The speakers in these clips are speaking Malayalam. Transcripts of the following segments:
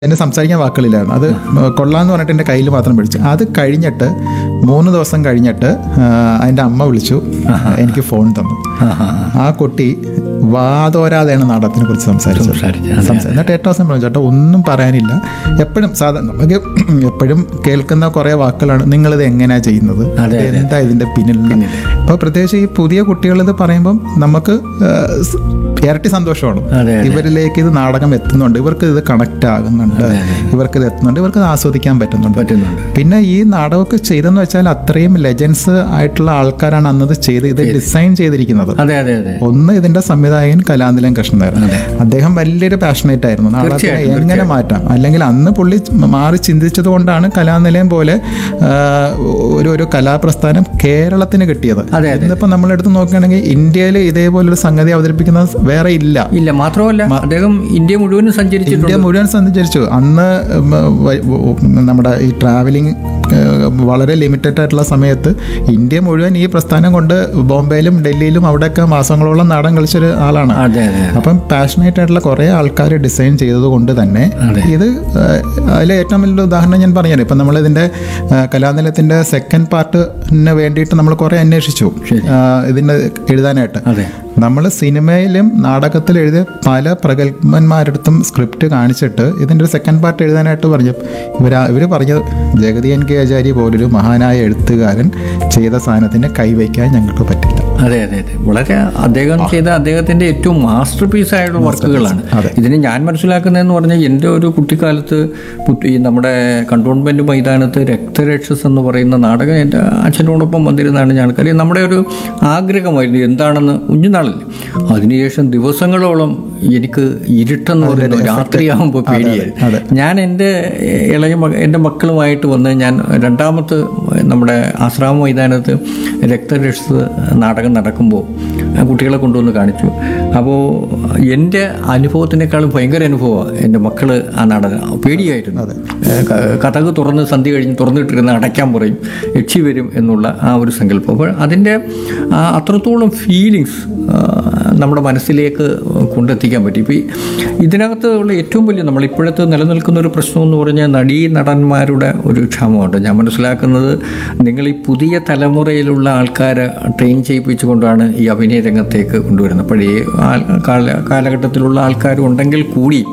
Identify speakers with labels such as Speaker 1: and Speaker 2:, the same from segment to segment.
Speaker 1: എന്നെ സംസാരിക്കാൻ വാക്കുകളില്ലായിരുന്നു അത് കൊള്ളാന്ന് പറഞ്ഞിട്ട് എൻ്റെ കയ്യിൽ മാത്രം പിടിച്ചു അത് കഴിഞ്ഞിട്ട് മൂന്ന് ദിവസം കഴിഞ്ഞിട്ട് ആ, അതിൻ്റെ അമ്മ വിളിച്ചു എനിക്ക് ഫോൺ തന്നു ആ കുട്ടി വാതോരാതെയാണ് നാടകത്തിനെ കുറിച്ച് സംസാരിച്ചത്
Speaker 2: സംസാരിച്ചത്.
Speaker 1: സംസാ- എന്നിട്ട് ഏറ്റവും ദിവസം പറഞ്ഞു ചേട്ടാ ഒന്നും പറയാനില്ല എപ്പോഴും സാധാരണ നമുക്ക് എപ്പോഴും കേൾക്കുന്ന കുറേ വാക്കുകളാണ് നിങ്ങളിത് എങ്ങനെയാ ചെയ്യുന്നത്
Speaker 2: അതെ, അതെ.
Speaker 1: എന്താ ഇതിൻ്റെ പിന്നിൽ അപ്പോൾ പ്രത്യേകിച്ച് ഈ പുതിയ കുട്ടികൾ ഇത് പറയുമ്പം നമുക്ക് ആ, സ് ഇരട്ടി സന്തോഷമാണ്
Speaker 2: അതെ, അതെ.
Speaker 1: ഇവരിലേക്ക് ഇത് നാടകം എത്തുന്നുണ്ട് ഇവർക്ക് ഇത് കണക്ട് ആകുന്നുണ്ട് ഇവർക്ക് ഇത് എത്തുന്നുണ്ട് ഇവർക്ക് ഇത് ആസ്വദിക്കാൻ പറ്റുന്നുണ്ട്
Speaker 2: പറ്റുന്നുണ്ട്
Speaker 1: പിന്നെ ഈ നാടകമൊക്കെ ചെയ്തെന്ന് വെച്ചാൽ അത്രയും ലെജൻസ് ആയിട്ടുള്ള ആൾക്കാരാണ് അന്നത് ചെയ്ത് ഇത് ഡിസൈൻ ചെയ്തിരിക്കുന്നത്
Speaker 2: അതെ അതെ അതെ
Speaker 1: ഒന്ന് ഇതിന്റെ സംവിധായകൻ കലാനിലൻ കൃഷ്ണനായിരുന്നു അദ്ദേഹം വലിയൊരു പാഷനേറ്റ് ആയിരുന്നു നാടകത്തിനെ
Speaker 2: തീർച്ചയായിട്ടും,
Speaker 1: എങ്ങനെ മാറ്റാം അല്ലെങ്കിൽ അന്ന് പുള്ളി മാറി ചിന്തിച്ചത് കൊണ്ടാണ് കലാനിലയം പോലെ ആ, ഒരു ഒരു കലാപ്രസ്ഥാനം കേരളത്തിന് കിട്ടിയത്
Speaker 2: അതെ, അതെ.
Speaker 1: ഇന്നിപ്പോ നമ്മളെടുത്ത് നോക്കുകയാണെങ്കിൽ ഇന്ത്യയിൽ ഇതേപോലൊരു സംഗതി അവതരിപ്പിക്കുന്ന വേറെ ഇല്ല
Speaker 2: ഇല്ല മാത്രമല്ല അദ്ദേഹം ഇന്ത്യ മുഴുവനും സഞ്ചരിച്ചിട്ടുണ്ട്
Speaker 1: ഇന്ത്യ മുഴുവൻ സഞ്ചരിച്ചു അന്ന് ഉം, വ- ഉം, നമ്മുടെ ഈ ട്രാവലിംഗ് വളരെ ലിമിറ്റഡ് ആയിട്ടുള്ള സമയത്ത് ഇന്ത്യ മുഴുവൻ ഈ പ്രസ്ഥാനം കൊണ്ട് ബോംബെയിലും ഡൽഹിയിലും അവിടെയൊക്കെ മാസങ്ങളോളം നാടൻ കളിച്ചൊരു ആളാണ്
Speaker 2: അതെ അതെ
Speaker 1: അപ്പം പാഷനേറ്റ് ആയിട്ടുള്ള കുറേ ആൾക്കാർ ഡിസൈൻ ചെയ്തത് കൊണ്ട് തന്നെ
Speaker 2: അതെ.
Speaker 1: ഇത് അതിലെ ഏറ്റവും വലിയ ഉദാഹരണം ഞാൻ പറഞ്ഞത് ഇപ്പം നമ്മൾ ഇതിൻ്റെ കലാനിലയത്തിൻ്റെ സെക്കൻഡ് പാർട്ടിന് വേണ്ടിയിട്ട് നമ്മൾ കുറേ അന്വേഷിച്ചു
Speaker 2: ശരി.
Speaker 1: ആ, ഇതിൻ്റെ എഴുതാനായിട്ട്
Speaker 2: അതെ
Speaker 1: നമ്മൾ സിനിമയിലും നാടകത്തിൽ എഴുതിയ പല പ്രഗത്ഭന്മാരടുത്തും സ്ക്രിപ്റ്റ് കാണിച്ചിട്ട് ഇതിൻ്റെ ഒരു സെക്കൻഡ് പാർട്ട് എഴുതാനായിട്ട് പറഞ്ഞു ഇവർ ഇവർ പറഞ്ഞത് ജഗതി എൻ കെ ആചാര്യ പോലൊരു മഹാനായ എഴുത്തുകാരൻ ചെയ്ത സാധനത്തിന് കൈവയ്ക്കാൻ ഞങ്ങൾക്ക് പറ്റില്ല
Speaker 2: അതെ അതെ അതെ വളരെ അദ്ദേഹം ചെയ്ത അദ്ദേഹത്തിന്റെ ഏറ്റവും മാസ്റ്റർ പീസ് ആയിട്ടുള്ള വർക്കുകളാണ്
Speaker 1: അതെ.
Speaker 2: ഇതിന് ഞാൻ മനസ്സിലാക്കുന്നതെന്ന് പറഞ്ഞാൽ എൻ്റെ ഒരു കുട്ടിക്കാലത്ത് പുത്ത് ഈ നമ്മുടെ കണ്ടോൺമെന്റ് മൈതാനത്ത് രക്തരക്ഷസ് എന്ന് പറയുന്ന നാടകം എൻ്റെ അച്ഛനോടൊപ്പം വന്നിരുന്നതാണ് ഞാൻ കാര്യം നമ്മുടെ ഒരു ആഗ്രഹമായിരുന്നു എന്താണെന്ന് കുഞ്ഞുനാളല്ലേ അതിനുശേഷം ദിവസങ്ങളോളം എനിക്ക് ഇരുട്ടെന്ന് പറയുന്ന രാത്രിയാകുമ്പോൾ പേടിയായി ഞാൻ എൻ്റെ ഇളയ മക എൻ്റെ മക്കളുമായിട്ട് വന്ന് ഞാൻ രണ്ടാമത്തെ നമ്മുടെ ആശ്രാമ മൈതാനത്ത് രക്തരക്ഷസ് നാടകം നടക്കുമ്പോൾ ആ കുട്ടികളെ കൊണ്ടുവന്ന് കാണിച്ചു അപ്പോൾ എൻ്റെ അനുഭവത്തിനേക്കാളും ഭയങ്കര അനുഭവമാണ് എൻ്റെ മക്കൾ ആ നാടകം പേടിയായിരുന്നു ഏഹ് ക- കഥക് തുറന്ന് സന്ധ്യ കഴിഞ്ഞ് തുറന്നിട്ടിരുന്ന് അടയ്ക്കാൻ പറയും യക്ഷി വരും എന്നുള്ള ആ ഒരു സങ്കല്പം അപ്പോൾ അതിൻ്റെ ആ അത്രത്തോളം ഫീലിങ്സ് നമ്മുടെ മനസ്സിലേക്ക് കൊണ്ടെത്തിക്കാൻ പറ്റി ഇപ്പോൾ ഇതിനകത്ത് ഉള്ള ഏറ്റവും വലിയ നമ്മൾ ഇപ്പോഴത്തെ നിലനിൽക്കുന്ന ഒരു പ്രശ്നം എന്ന് പറഞ്ഞാൽ നടീ നടന്മാരുടെ ഒരു ക്ഷാമമുണ്ട് ഞാൻ മനസ്സിലാക്കുന്നത് നിങ്ങൾ ഈ പുതിയ തലമുറയിലുള്ള ആൾക്കാരെ ട്രെയിൻ ചെയ്യിപ്പിച്ചുകൊണ്ടാണ് ഈ അഭിനയ രംഗത്തേക്ക് കൊണ്ടുവരുന്നത് പഴയ ആൾ- കാല കാലഘട്ടത്തിലുള്ള ആൾക്കാരും ഉണ്ടെങ്കിൽ കൂടി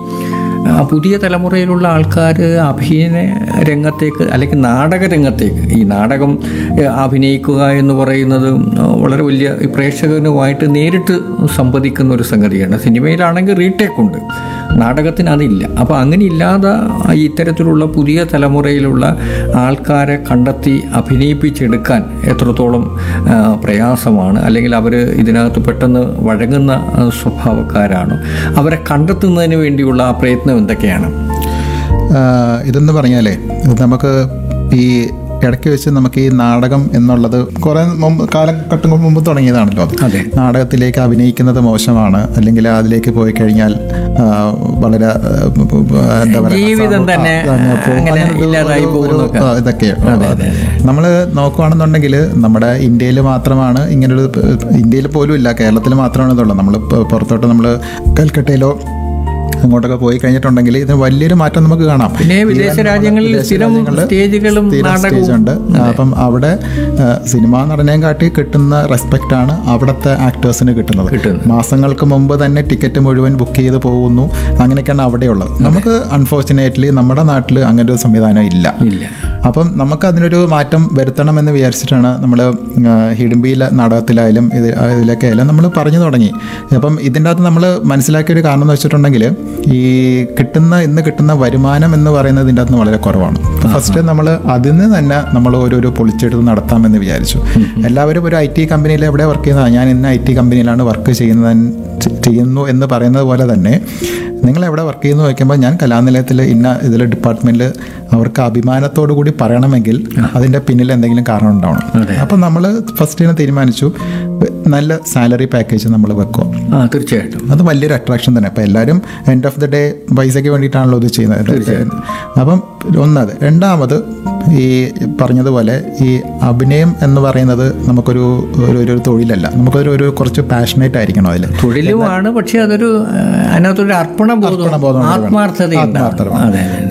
Speaker 2: ആ പുതിയ തലമുറയിലുള്ള ആൾക്കാർ അഭിനയ രംഗത്തേക്ക് അല്ലെങ്കിൽ നാടക രംഗത്തേക്ക് ഈ നാടകം ഏഹ്, അഭിനയിക്കുക എന്ന് പറയുന്നത് വളരെ വലിയ ഈ പ്രേക്ഷകനുമായിട്ട് നേരിട്ട് സംവദിക്കുന്ന ഒരു സംഗതിയാണ് സിനിമയിലാണെങ്കിൽ റീടേക്ക് ഉണ്ട് നാടകത്തിന് അതില്ല അപ്പോൾ അങ്ങനെ ഇല്ലാതെ ഈ ഇത്തരത്തിലുള്ള പുതിയ തലമുറയിലുള്ള ആൾക്കാരെ കണ്ടെത്തി അഭിനയിപ്പിച്ചെടുക്കാൻ എത്രത്തോളം ആ, പ്രയാസമാണ് അല്ലെങ്കിൽ അവർ ഇതിനകത്ത് പെട്ടെന്ന് വഴങ്ങുന്ന ആ, സ്വഭാവക്കാരാണ് അവരെ കണ്ടെത്തുന്നതിന് വേണ്ടിയുള്ള ആ പ്രയത്നം എന്തൊക്കെയാണ്
Speaker 1: ആ, ഇതെന്ന് പറഞ്ഞാലേ ഇത് നമുക്ക് ഈ ഇടയ്ക്ക് വെച്ച് നമുക്ക് ഈ നാടകം എന്നുള്ളത് കുറേ മുമ്പ് കാലഘട്ടങ്ങൾ മുമ്പ് തുടങ്ങിയതാണല്ലോ അത്
Speaker 2: അതെ
Speaker 1: നാടകത്തിലേക്ക് അഭിനയിക്കുന്നത് മോശമാണ് അല്ലെങ്കിൽ അതിലേക്ക് പോയി കഴിഞ്ഞാൽ ആ, വളരെ ആ, എന്താ പറയുക
Speaker 2: ജീവിതം തന്നെ അങ്ങനെ ഇല്ലാതായി പോകുന്നൊക്കെ.
Speaker 1: ഇതൊക്കെയാണ് നമ്മൾ നോക്കുകയാണെന്നുണ്ടെങ്കിൽ നമ്മുടെ ഇന്ത്യയിൽ മാത്രമാണ് ഇങ്ങനൊരു ഇന്ത്യയിൽ പോലും ഇല്ല കേരളത്തിൽ മാത്രമാണ് ഇതുള്ളത് നമ്മൾ പുറത്തോട്ട് നമ്മൾ കൽക്കട്ടയിലോ അങ്ങോട്ടൊക്കെ പോയി കഴിഞ്ഞിട്ടുണ്ടെങ്കിൽ ഇതിന് വലിയൊരു മാറ്റം നമുക്ക് കാണാം
Speaker 2: പിന്നെ വിദേശ രാജ്യങ്ങളിൽ
Speaker 1: വിദേശ
Speaker 2: സ്ഥിരം
Speaker 1: രാജ്യങ്ങളില്
Speaker 2: സ്റ്റേജുകളും
Speaker 1: സ്ഥിരം
Speaker 2: നാടകവും
Speaker 1: സ്റ്റേജ് ഉണ്ട് അപ്പം അവിടെ ആ, സിനിമാ നടനെയും കാട്ടി കിട്ടുന്ന റെസ്പെക്റ്റ് ആണ് അവിടുത്തെ ആക്ടേഴ്സിന് കിട്ടുന്നത്
Speaker 2: കിട്ടുന്നത്.
Speaker 1: മാസങ്ങൾക്ക് മുമ്പ് തന്നെ ടിക്കറ്റ് മുഴുവൻ ബുക്ക് ചെയ്ത് പോകുന്നു അങ്ങനെയൊക്കെയാണ് അവിടെയുള്ളത് നമുക്ക് അൺഫോർച്ചുനേറ്റ്ലി നമ്മുടെ നാട്ടിൽ അങ്ങനെ ഒരു സംവിധാനം ഇല്ല
Speaker 2: ഇല്ല
Speaker 1: അപ്പം നമുക്ക് അതിനൊരു മാറ്റം വരുത്തണമെന്ന് വിചാരിച്ചിട്ടാണ് നമ്മൾ ഹിഡിമ്പിയിലെ നാടകത്തിലായാലും ഇത് ഇതിലൊക്കെ ആയാലും നമ്മൾ പറഞ്ഞു തുടങ്ങി അപ്പം ഇതിൻ്റെ അകത്ത് നമ്മൾ മനസ്സിലാക്കിയ ഒരു കാരണം എന്ന് വെച്ചിട്ടുണ്ടെങ്കിൽ ഈ കിട്ടുന്ന ഇന്ന് കിട്ടുന്ന വരുമാനം എന്ന് പറയുന്നത് ഇതിൻ്റെ അകത്ത് വളരെ കുറവാണ് ഫസ്റ്റ് നമ്മൾ അതിൽ നിന്ന് തന്നെ നമ്മൾ ഓരോരോ പൊളിച്ചെടുത്ത് നടത്താമെന്ന് വിചാരിച്ചു എല്ലാവരും ഒരു ഐ ടി കമ്പനിയിൽ എവിടെ വർക്ക് ചെയ്യുന്നതാണ് ഞാൻ ഇന്ന് ഐ ടി കമ്പനിയിലാണ് വർക്ക് ചെയ്യുന്നത് ചെയ്യുന്നു എന്ന് പറയുന്നത് പോലെ തന്നെ നിങ്ങൾ എവിടെ വർക്ക് ചെയ്യുന്നു ചോദിക്കുമ്പോൾ ഞാൻ കലാനിലയത്തിൽ ഇന്ന ഇതിൽ ഡിപ്പാർട്ട്മെന്റിൽ അവർക്ക് അഭിമാനത്തോടു കൂടി പറയണമെങ്കിൽ അതിൻ്റെ പിന്നിൽ എന്തെങ്കിലും കാരണം ഉണ്ടാവണം അപ്പം നമ്മൾ ഫസ്റ്റ് തന്നെ തീരുമാനിച്ചു നല്ല സാലറി പാക്കേജ് നമ്മൾ വെക്കുക
Speaker 2: ആ തീർച്ചയായിട്ടും
Speaker 1: അത് വലിയൊരു അട്രാക്ഷൻ തന്നെ അപ്പം എല്ലാവരും എൻഡ് ഓഫ് ദി ഡേ പൈസയ്ക്ക് വേണ്ടിയിട്ടാണല്ലോ ഇത് ചെയ്യുന്നത് അപ്പം ഒന്നത് രണ്ടാമത് ഈ പറഞ്ഞതുപോലെ ഈ അഭിനയം എന്ന് പറയുന്നത് നമുക്കൊരു ഒരു ഒരു തൊഴിലല്ല നമുക്കൊരു ഒരു കുറച്ച് പാഷനേറ്റ് ആയിരിക്കണം അതിൽ
Speaker 2: തൊഴിലുമാണ് പക്ഷെ അതൊരു ആ, അതിനകത്തൊരു അർപ്പണ ബോധം
Speaker 1: അർപ്പണബോധം കൂടെ വേണം.
Speaker 2: ആത്മാർത്ഥതയുണ്ട്
Speaker 1: ആത്മാർത്ഥത
Speaker 2: അതെ അതെ